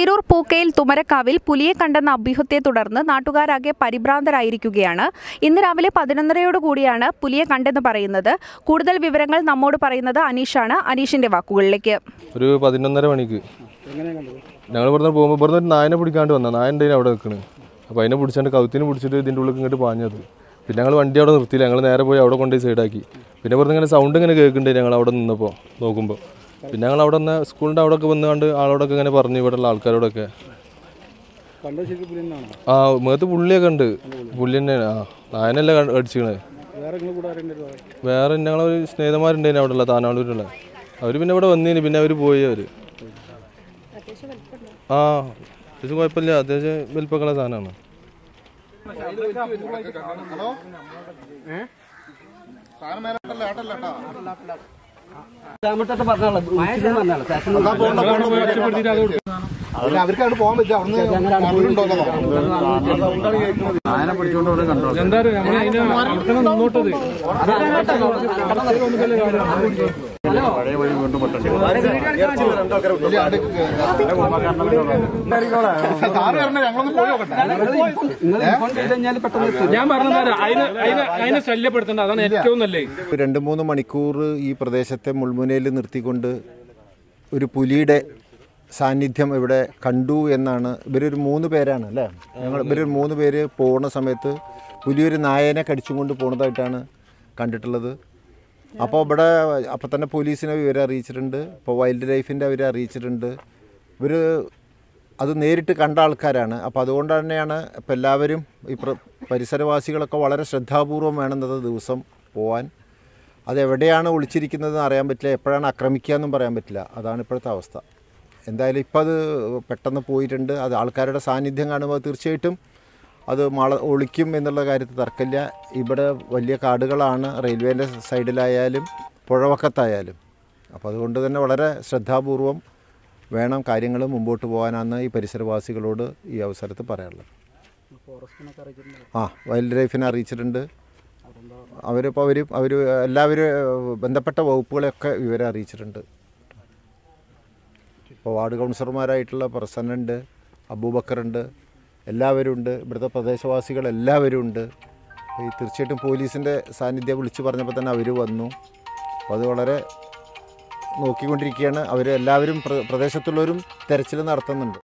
ശീരൂർ പൂക്കയിൽ തുമരക്കാവിൽ പുലിയെ കണ്ടെന്ന അഭ്യൂഹത്തെ തുടർന്ന് നാട്ടുകാരാകെ പരിഭ്രാന്തരായിരിക്കുകയാണ് ഇന്ന് രാവിലെ പതിനൊന്നരയോട് കൂടിയാണ് പുലിയെ കണ്ടെന്ന് പറയുന്നത് കൂടുതൽ വിവരങ്ങൾ നമ്മോട് പറയുന്നത് അനീഷാണ് അനീഷിന്റെ വാക്കുകളിലേക്ക് ഒരു പതിനൊന്നര മണിക്ക് ഞങ്ങൾ ഇവിടുന്ന് പോകുമ്പോൾ ഇവിടുന്ന് ഒരു നായനെ പിടിക്കാണ്ട് വന്ന നായ ഉണ്ടായിരുന്നു അവിടെ നിൽക്കണ് അപ്പോൾ അതിനെ പിടിച്ചാണ്ട് കൗത്തിന് പിടിച്ചിട്ട് ഇതിൻ്റെ ഉള്ളിൽ ഇങ്ങോട്ട് പാഞ്ഞത് പിന്നെ ഞങ്ങൾ വണ്ടി അവിടെ നിർത്തിയില്ല ഞങ്ങൾ നേരെ പോയി അവിടെ കൊണ്ടുപോയി സൈഡാക്കി പിന്നെ ഇവിടുന്ന് ഇങ്ങനെ സൗണ്ട് ഇങ്ങനെ കേൾക്കുന്നുണ്ട് ഞങ്ങൾ അവിടെ നിന്നപ്പോൾ നോക്കുമ്പോൾ പിന്നെ ഞങ്ങൾ അവിടെ നിന്ന് സ്കൂളിൻ്റെ അവിടെ ഒക്കെ വന്നുകൊണ്ട് ആളോടൊക്കെ ഇങ്ങനെ പറഞ്ഞു ഇവിടെയുള്ള ആൾക്കാരോടൊക്കെ കണ്ടത് ശരിക്കും പുലി തന്നെയാണോ ആ മുഖത്ത് പുള്ളിയൊക്കെ ഉണ്ട് പുള്ളി തന്നെയാണ് ആ നായനല്ല അടിച്ചിക്കണത് വേറെ നിങ്ങൾ കൂടെ ആരെങ്കിലും വേറെ ഞങ്ങളൊരു സ്നേഹിതന്മാരുണ്ടായിരുന്നു അവിടെ ഉള്ള താനാളൂരുള്ള അവർ പിന്നെ ഇവിടെ വന്നീന് പിന്നെ അവർ പോയി അവർ ആ അത്യാവശ്യം കുഴപ്പമില്ല അത്യാവശ്യം വലിപ്പമുള്ള സാധനമാണ് അവർക്ക് അവിടെ പോകാൻ പറ്റില്ല അവിടുന്ന് സാറ് പറഞ്ഞ ഞങ്ങളൊന്ന് പോയി നോക്കട്ടെ ഞാൻ പറഞ്ഞത് അതിനെ അതിനെ അതിനെ ശല്യപ്പെടുത്തേണ്ട അതാണ് ഏറ്റവും നല്ലത് രണ്ട് മൂന്ന് മണിക്കൂർ ഈ പ്രദേശത്തെ മുൾമുനയിൽ നിർത്തിക്കൊണ്ട് ഒരു പുലിയുടെ സാന്നിധ്യം ഇവിടെ കണ്ടു എന്നാണ് ഇവരൊരു മൂന്ന് പേരാണ് അല്ലേ ഞങ്ങൾ ഇവരൊരു മൂന്ന് പേര് പോകുന്ന സമയത്ത് പുലിയൊരു നായനെ കടിച്ചും കൊണ്ട് പോകുന്നതായിട്ടാണ് കണ്ടിട്ടുള്ളത് അപ്പോൾ ഇവിടെ അപ്പോൾ തന്നെ പോലീസിനെ വിവരം അറിയിച്ചിട്ടുണ്ട് ഇപ്പോൾ വൈൽഡ് ലൈഫിൻ്റെ അവരെ അറിയിച്ചിട്ടുണ്ട് ഇവർ അത് നേരിട്ട് കണ്ട ആൾക്കാരാണ് അപ്പോൾ അതുകൊണ്ട് തന്നെയാണ് ഇപ്പോൾ എല്ലാവരും ഈ പ്ര പരിസരവാസികളൊക്കെ വളരെ ശ്രദ്ധാപൂർവം വേണമെന്നത് ദിവസം പോവാൻ അതെവിടെയാണ് ഒളിച്ചിരിക്കുന്നതെന്ന് അറിയാൻ പറ്റില്ല എപ്പോഴാണ് ആക്രമിക്കുക എന്നും പറയാൻ പറ്റില്ല അതാണ് ഇപ്പോഴത്തെ അവസ്ഥ എന്തായാലും ഇപ്പം അത് പെട്ടെന്ന് പോയിട്ടുണ്ട് അത് ആൾക്കാരുടെ സാന്നിധ്യം കാണുമ്പോൾ തീർച്ചയായിട്ടും അത് മള ഒളിക്കും എന്നുള്ള കാര്യത്തിൽ തർക്കമില്ല ഇവിടെ വലിയ കാടുകളാണ് റെയിൽവേൻ്റെ സൈഡിലായാലും പുഴവക്കത്തായാലും അപ്പോൾ അതുകൊണ്ട് തന്നെ വളരെ ശ്രദ്ധാപൂർവം വേണം കാര്യങ്ങൾ മുമ്പോട്ട് പോകാനാണ് ഈ പരിസരവാസികളോട് ഈ അവസരത്തിൽ പറയാനുള്ളത് ആ വൈൽഡ് ലൈഫിനെ അറിയിച്ചിട്ടുണ്ട് അവരിപ്പോൾ അവർ അവർ എല്ലാവരും ഏഹ്, ബന്ധപ്പെട്ട വകുപ്പുകളെയൊക്കെ വിവരം അറിയിച്ചിട്ടുണ്ട് ഇപ്പോൾ വാർഡ് കൗൺസിലർമാരായിട്ടുള്ള പ്രസന്നുണ്ട് അബൂബക്കറുണ്ട് എല്ലാവരും ഉണ്ട് ഇവിടുത്തെ പ്രദേശവാസികൾ എല്ലാവരും ഉണ്ട് ഈ തീർച്ചയായിട്ടും പോലീസിൻ്റെ സാന്നിധ്യം വിളിച്ചു പറഞ്ഞപ്പോൾ തന്നെ അവർ വന്നു അപ്പോൾ അത് വളരെ നോക്കിക്കൊണ്ടിരിക്കുകയാണ് അവർ എല്ലാവരും പ്ര- പ്രദേശത്തുള്ളവരും തെരച്ചിൽ നടത്തുന്നുണ്ട്